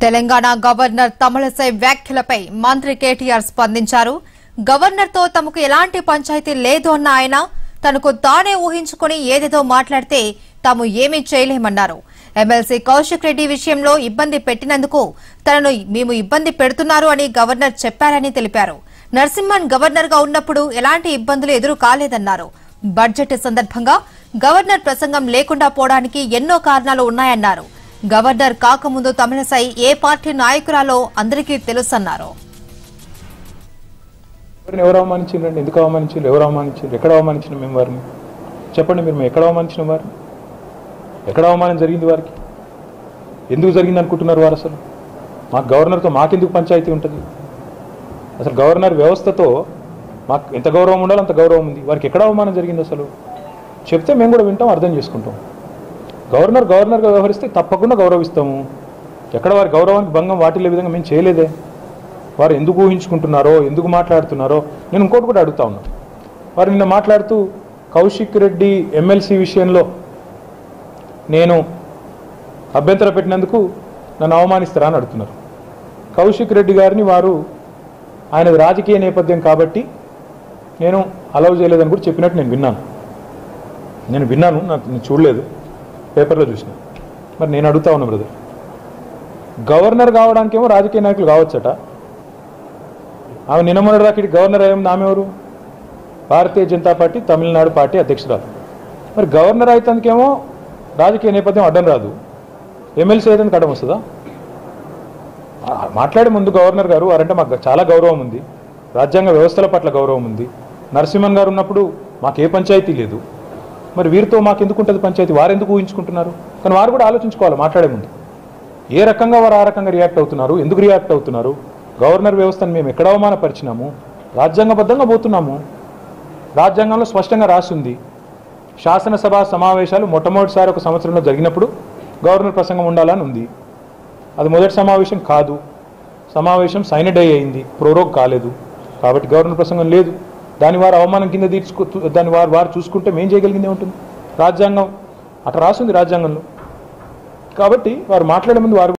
Telangana governor Tamilisai వ్యాఖ్యలపై మంత్రి కేటీఆర్ స్పందించారు గవర్నర్తో తమకు ఎలాంటి పంచాయతీ లేదు అన్న ఆయన తనకు తానే ఊహించుకుని ఏదేదో మాట్లాడితే తాము ఏమీ చేయలేమన్నారు ఎమ్మెల్సీ కౌశిక్ రెడ్డి విషయంలో ఇబ్బంది పెట్టినందుకు తనను మేము ఇబ్బంది పెడుతున్నారు అని గవర్నర్ చెప్పారని తెలిపారు నరసింహన్ గవర్నర్ గా ఉన్నప్పుడు ఎలాంటి ఇబ్బందులు ఎదురు కాలేదన్నారు బడ్జెట్ సందర్భంగా గవర్నర్ ప్రసంగం లేకుండా పోవడానికి ఎన్నో కారణాలు ఉన్నాయన్నారు గవర్నర్ కాకముందు తమిళసై ఏ పార్టీ నాయకురాలో అందరికీ తెలుసన్నారు ఎవరిని ఎవరు అవమానించిండ్రండి ఎందుకు అవమానించారు ఎవరు అవమానించారు ఎక్కడ అవమానించిన మేము వారిని చెప్పండి మీరు మేము ఎక్కడ అవమానించిన వారిని ఎక్కడ అవమానం జరిగింది వారికి ఎందుకు జరిగింది అనుకుంటున్నారు వారు అసలు మాకు గవర్నర్తో మాకెందుకు పంచాయతీ ఉంటుంది అసలు గవర్నర్ వ్యవస్థతో మాకు ఎంత గౌరవం ఉండాలో అంత గౌరవం ఉంది వారికి ఎక్కడ అవమానం జరిగింది అసలు చెప్తే మేము కూడా వింటాం అర్థం చేసుకుంటాం గవర్నర్ గవర్నర్గా వ్యవహరిస్తే తప్పకుండా గౌరవిస్తాము ఎక్కడ వారి గౌరవానికి భంగం వాటిల్లే విధంగా మేము చేయలేదే వారు ఎందుకు ఊహించుకుంటున్నారో ఎందుకు మాట్లాడుతున్నారో నేను ఇంకోటి కూడా అడుగుతా ఉన్నా వారు నిన్న మాట్లాడుతూ కౌశిక్ రెడ్డి ఎమ్మెల్సీ విషయంలో నేను అభ్యంతర పెట్టినందుకు నన్ను అవమానిస్తారా అని అడుగుతున్నారు కౌశిక్ రెడ్డి గారిని వారు ఆయనది రాజకీయ నేపథ్యం కాబట్టి నేను అలౌ చేయలేదని కూడా చెప్పినట్టు నేను విన్నాను నేను విన్నాను నాకు నేను చూడలేదు పేపర్లో చూసిన మరి నేను అడుగుతా ఉన్నా బ్రదర్ గవర్నర్ కావడానికేమో రాజకీయ నాయకులు కావచ్చట ఆమె నిన్న మొన్నటి దాకా ఇటు గవర్నర్ అయ్యింది ఆమె ఎవరు భారతీయ జనతా పార్టీ తమిళనాడు పార్టీ అధ్యక్షురాలు మరి గవర్నర్ అయితందుకేమో రాజకీయ నేపథ్యం అడ్డం రాదు ఎమ్మెల్సీ అయితే అడ్డం వస్తుందా ఆ, మాట్లాడే ముందు గవర్నర్ గారు వారంటే మాకు చాలా గౌరవం ఉంది రాజ్యాంగ వ్యవస్థల పట్ల గౌరవం ఉంది నరసింహన్ గారు ఉన్నప్పుడు మాకు ఏ పంచాయతీ లేదు మరి వీరితో మాకు ఎందుకు ఉంటుంది పంచాయతీ వారు ఎందుకు ఊహించుకుంటున్నారు కానీ వారు కూడా ఆలోచించుకోవాలి మాట్లాడే ముందు ఏ రకంగా వారు ఆ రకంగా రియాక్ట్ అవుతున్నారు ఎందుకు రియాక్ట్ అవుతున్నారు గవర్నర్ వ్యవస్థను మేము ఎక్కడ అవమానపరిచినాము రాజ్యాంగబద్ధంగా పోతున్నాము రాజ్యాంగంలో స్పష్టంగా రాసింది శాసనసభ సమావేశాలు మొట్టమొదటిసారి ఒక సంవత్సరంలో జరిగినప్పుడు గవర్నర్ ప్రసంగం ఉండాలని ఉంది అది మొదటి సమావేశం కాదు సమావేశం సైనడై అయింది ప్రోరోగ్ కాలేదు కాబట్టి గవర్నర్ ప్రసంగం లేదు దాని వారు అవమానం కింద తీర్చుకో దాని వారు వారు చూసుకుంటే మేం చేయగలిగిందే ఉంటుంది రాజ్యాంగం అట్లా రాసింది రాజ్యాంగంలో కాబట్టి వారు మాట్లాడే ముందు వారు